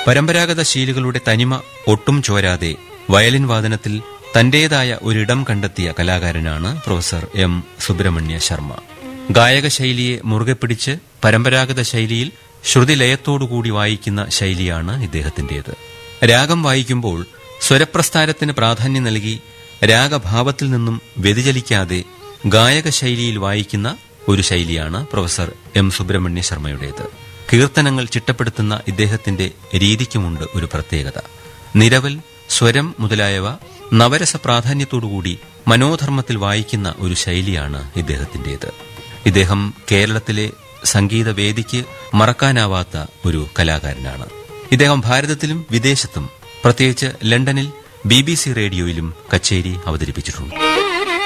പരമ്പരാഗത ശീലുകളുടെ തനിമ ഒട്ടും ചോരാതെ വയലിൻ വാദനത്തിൽ തന്റേതായ ഒരിടം കണ്ടെത്തിയ കലാകാരനാണ് പ്രൊഫസർ എം സുബ്രഹ്മണ്യ ശർമ്മ ഗായക ശൈലിയെ മുറുകെ പിടിച്ച് പരമ്പരാഗത ശൈലിയിൽ ശ്രുതിലയത്തോടുകൂടി വായിക്കുന്ന ശൈലിയാണ് ഇദ്ദേഹത്തിന്റേത് രാഗം വായിക്കുമ്പോൾ സ്വരപ്രസ്ഥാനത്തിന് പ്രാധാന്യം നൽകി രാഗഭാവത്തിൽ നിന്നും വ്യതിചലിക്കാതെ ഗായക ശൈലിയിൽ വായിക്കുന്ന ഒരു ശൈലിയാണ് പ്രൊഫസർ എം സുബ്രഹ്മണ്യ ശർമ്മയുടേത് കീർത്തനങ്ങൾ ചിട്ടപ്പെടുത്തുന്ന ഇദ്ദേഹത്തിന്റെ രീതിക്കുമുണ്ട് ഒരു പ്രത്യേകത നിരവൽ സ്വരം മുതലായവ നവരസ പ്രാധാന്യത്തോടുകൂടി മനോധർമ്മത്തിൽ വായിക്കുന്ന ഒരു ശൈലിയാണ് ഇദ്ദേഹത്തിന്റേത് ഇദ്ദേഹം കേരളത്തിലെ സംഗീത വേദിക്ക് മറക്കാനാവാത്ത ഒരു കലാകാരനാണ് ഇദ്ദേഹം ഭാരതത്തിലും വിദേശത്തും പ്രത്യേകിച്ച് ലണ്ടനിൽ ബി ബി സി റേഡിയോയിലും കച്ചേരി അവതരിപ്പിച്ചിട്ടുണ്ട്